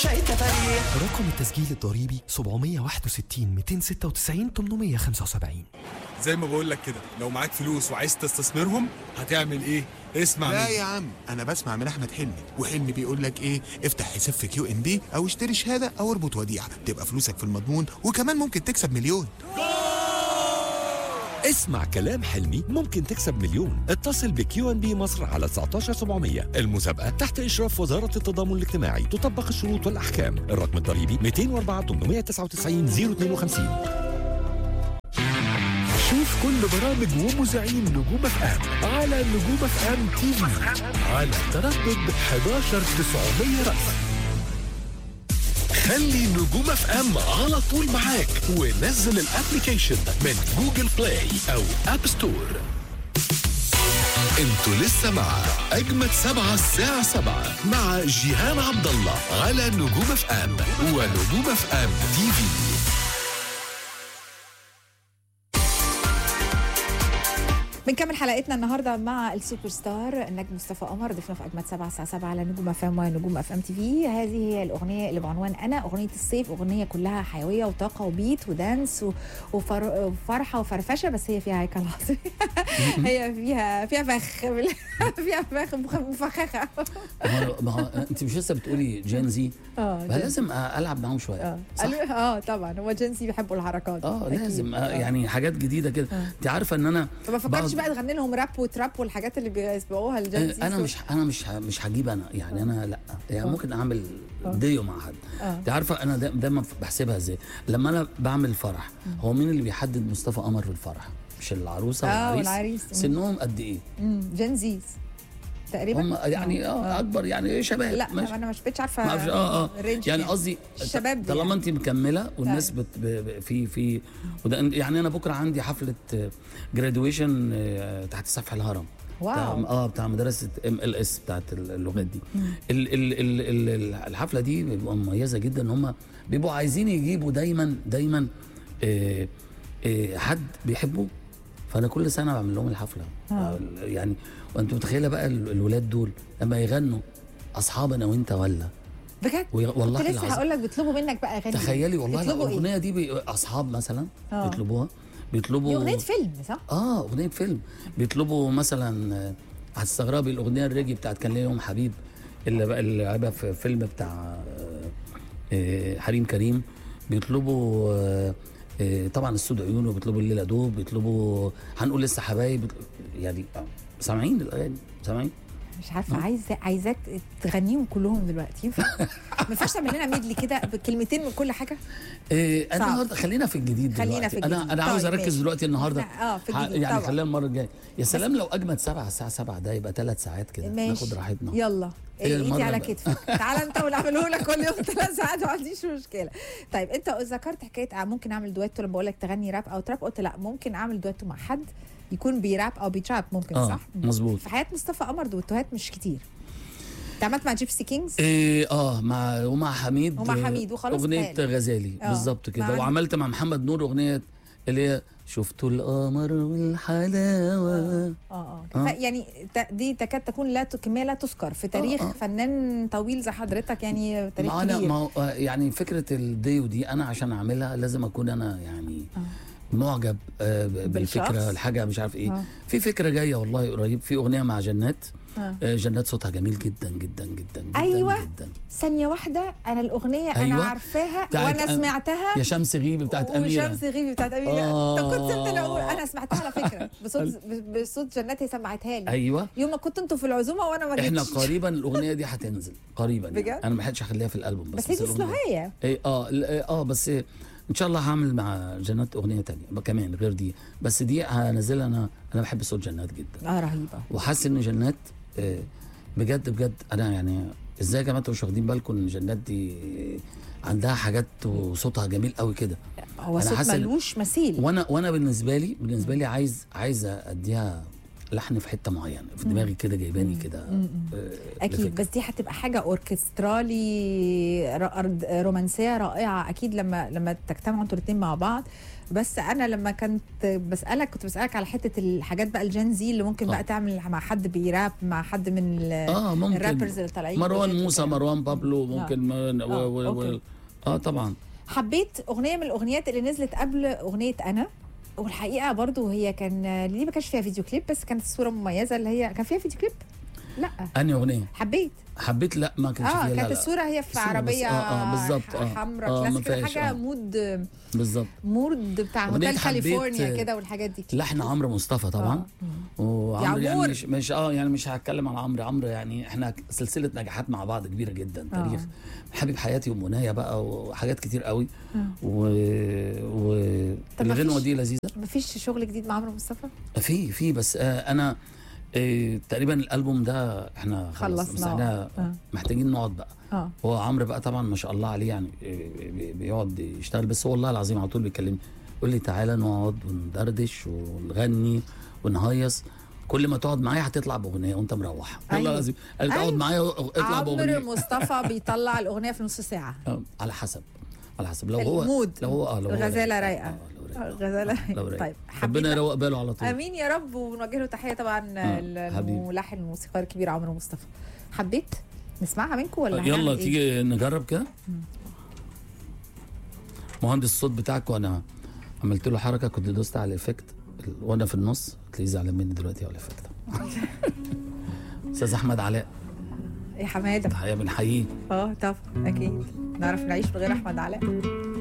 شاي تفاريح رقم التسجيل الضريبي 761 296 875 زي ما بقول لك كده لو معاك فلوس وعايز تستثمرهم هتعمل ايه اسمع لا مني يا عم انا بسمع من احمد حلمي وحلمي بيقول لك ايه افتح حساب في كيو ام بي او اشتري شهاده او اربط وديعه تبقى فلوسك في المضمون وكمان ممكن تكسب مليون اسمع كلام حلمي ممكن تكسب مليون اتصل بكيو ان بي مصر على 19700 المسابقة تحت إشراف وزارة التضامن الاجتماعي تطبق الشروط والأحكام الرقم الضريبي 204 899 052 شوف كل برامج ومذيعين نجوم اف ام على نجوم اف ام تي في على تردد 11900 رأس خلي نجوم اف ام على طول معاك ونزل الابليكيشن من جوجل بلاي او اب ستور انتوا لسه مع اجمد سبعة الساعة سبعة مع جيهان عبد الله على نجوم اف ام ونجوم اف ام تي في بنكمل حلقتنا النهارده مع السوبر ستار النجم مصطفى قمر ضيفنا في اجمد سبعة الساعه 7 على نجوم اف ام ونجوم اف ام تي في هذه هي الاغنيه اللي بعنوان انا اغنيه الصيف اغنيه كلها حيويه وطاقه وبيت ودانس و- وفر... وفرحه وفرفشه بس هي فيها هيكل عصبي هي فيها فيها فخ فيها فخ مخ- مفخخه ما هو- ما هو انت مش لسه بتقولي جين زي اه ما لازم العب معاهم شويه اه صح قالوا- اه طبعا هو جنسي بيحبوا الحركات اه أكيد. لازم آه آه. يعني حاجات جديده كده انت عارفه ان انا فما فكرتش بعض- بقى تغني لهم راب وتراب والحاجات اللي بيسبقوها الجنسي آه، انا مش انا مش ه- مش هجيب انا يعني انا لا يعني ممكن اعمل ديو مع حد آه. انت عارفه انا دا- دايما بحسبها ازاي لما انا بعمل فرح هو مين اللي بيحدد مصطفى قمر في الفرح مش العروسه آه، والعريس والعريس. مم. سنهم قد ايه جنزيز تقريبا هم يعني اه اكبر يعني شباب لا ماشي. انا مش بقتش عارفه ما اعرفش اه اه الرينج يعني كام. قصدي الشباب دي طالما يعني. انت مكمله والناس أيوة. بت ب- ب- في في وده يعني انا بكره عندي حفله جرادويشن تحت سفح الهرم بتاع واو. اه بتاع مدرسه ام ال اس بتاعت اللغات دي ال ال ال ال الحفله دي بتبقى مميزه جدا ان هم بيبقوا عايزين يجيبوا دايما دايما آه آه حد بيحبوه فانا كل سنه بعمل لهم الحفله آه. يعني وانت متخيله بقى ال- الولاد دول لما يغنوا اصحاب انا وانت ولا بجد وي- والله كنت لسه العظيم. هقول لك بيطلبوا منك بقى اغاني تخيلي والله بيطلبوا ايه؟ الاغنيه دي بي... اصحاب مثلا آه. بيطلبوها بيطلبوا دي اغنيه فيلم صح؟ اه اغنيه فيلم بيطلبوا مثلا آه، هتستغربي الاغنيه الريجي بتاعت كان ليا يوم حبيب اللي بقى اللي لعبها في فيلم بتاع آه، آه، حريم كريم بيطلبوا آه، آه، طبعا السود عيونه بيطلبوا الليله دوب بيطلبوا هنقول لسه حبايب يعني آه، سامعين الاغاني سامعين مش عارفه عايزه عايزاك تغنيهم كلهم دلوقتي ينفع؟ ما ينفعش تعمل لنا ميدلي كده بكلمتين من كل حاجه؟ إيه انا صعب. النهارده خلينا في الجديد خلينا دلوقتي. في الجديد. انا انا عاوز طيب، اركز ماشي. دلوقتي النهارده اه في ح- الجديد يعني طبعا. خلينا المره الجايه يا سلام لو اجمد سبعة الساعه 7 ده يبقى ثلاث ساعات كده ماشي ناخد راحتنا يلا هي ايدي المرة على بقى. كتفك تعالى انت ونعمله لك كل يوم ثلاث ساعات ما عنديش مشكله طيب انت ذكرت حكايه آه، ممكن اعمل دويتو لما بقول لك تغني راب او تراب قلت لا ممكن اعمل دويتو مع حد يكون بيراب او بيتراب ممكن اه صح؟ مظبوط في حياه مصطفى قمر دويتوهات مش كتير انت عملت مع جيبسي كينجز إيه اه مع ومع حميد ومع آه، حميد وخلاص اغنيه اتقال. غزالي آه. بالظبط كده مع- وعملت مع محمد نور اغنيه اللي هي شفتوا القمر والحلاوه اه اه آه. ف- يعني ت- دي تكاد تكون لا ت- كميه لا تذكر في تاريخ آه. فنان طويل زي حضرتك يعني تاريخ ما انا كبير ما هو- آه، يعني فكره الديو دي انا عشان اعملها لازم اكون انا يعني معجب آه، ب- بالفكره بالشخص؟ الحاجه مش عارف ايه آه. في فكره جايه والله قريب في اغنيه مع جنات آه. آه، جنات صوتها جميل جدا جدا جدا جدا أيوة. جدا ثانيه واحده انا الاغنيه انا أيوة. عارفاها بتاعت وانا أم- سمعتها يا شمس غيبي بتاعت اميره وشمس غيبي بتاعت اميره آه. طب كنت انت الاول انا سمعتها على فكره بصوت بصوت جنات هي سمعتها لي ايوه يوم ما كنتوا انتوا في العزومه وانا ما احنا جيتش قريبا الاغنيه دي هتنزل قريبا يعني. بجد؟ انا ما لحقتش اخليها في الالبوم بس بس هي دي الأغنية- سلوهيه ايه اه ال- اه بس ان شاء الله هعمل مع جنات اغنيه تانية بقى كمان غير دي بس دي هنزلها انا انا بحب صوت جنات جدا اه رهيبه وحاسس ان جنات آه، بجد بجد انا يعني ازاي يا جماعه انتوا مش واخدين بالكم ان جنات دي عندها حاجات وصوتها جميل قوي كده هو أنا صوت حاسس إن- ملوش مثيل وانا وانا بالنسبه لي بالنسبه لي عايز عايز اديها لحن في حته معينه في دماغي كده جايباني كده آه، اكيد لفكرة. بس دي هتبقى حاجه اوركسترالي ر- أرد- رومانسيه رائعه اكيد لما لما تجتمعوا انتوا الاثنين مع بعض بس انا لما كنت بسالك كنت بسالك على حته الحاجات بقى الجين زي اللي ممكن آه. بقى تعمل مع حد بيراب مع حد من ال- اه ممكن الرابرز اللي طالعين مروان جداد موسى وكده. مروان بابلو ممكن ما و آه، و و أوكي. اه طبعا حبيت اغنيه من الاغنيات اللي نزلت قبل اغنيه انا والحقيقه برضو هي كان دي ما كانش فيها فيديو كليب بس كانت الصوره مميزه اللي هي كان فيها فيديو كليب لا انهي اغنيه حبيت حبيت لا ما كانش اه فيها لا كانت لا الصوره هي في الصورة بس، عربيه آه، آه، بالظبط، آه. حمراء آه، ما كلاسيك كده فيهاش، حاجه آه. مود بالظبط مود بتاع أغنية هوتيل حبيت، كاليفورنيا آه، كده والحاجات دي لحن عمرو مصطفى طبعا وعمرو يا يعني عمور. مش مش اه يعني مش هتكلم عن عمرو عمرو يعني احنا سلسله نجاحات مع بعض كبيره جدا آه. تاريخ حبيب حياتي ومنايا بقى وحاجات كتير قوي و, و... طب ما الغنوه فيش- دي لذيذه مفيش شغل جديد مع عمرو مصطفى في في بس آه انا آه تقريبا الالبوم ده احنا خلص بس خلصناه. احنا آه. محتاجين نقعد بقى اه هو عمرو بقى طبعا ما شاء الله عليه يعني آه، بي- بيقعد يشتغل بس هو والله العظيم على طول بيكلمني يقول لي تعالى نقعد وندردش ونغني ونهيص كل ما تقعد معايا هتطلع باغنيه وانت مروح والله أيوة. العظيم قال لي أيوة. اقعد معايا اطلع عمرو باغنيه مصطفى بيطلع الاغنيه في نص ساعه آه، على حسب على حسب لو هو المود. لو هو اه لو هو الغزالة رايق. رايقة. آه، لو رايق. غزاله لو رايق. طيب ربنا حبيت يروق باله على طول امين يا رب ونوجه له تحيه طبعا آه، حبيبي. الملحن الموسيقار الكبير عمرو مصطفى حبيت نسمعها منكم ولا يلا هنعمل إيه؟ تيجي نجرب كده مهندس الصوت بتاعك وانا عملت له حركه كنت دوست على الافكت ال- وانا في النص تلاقيه زعلان مني دلوقتي على الافكت استاذ احمد علاء يا حماده تحيه بنحييه اه طبعا اكيد نعرف نعيش من غير احمد علاء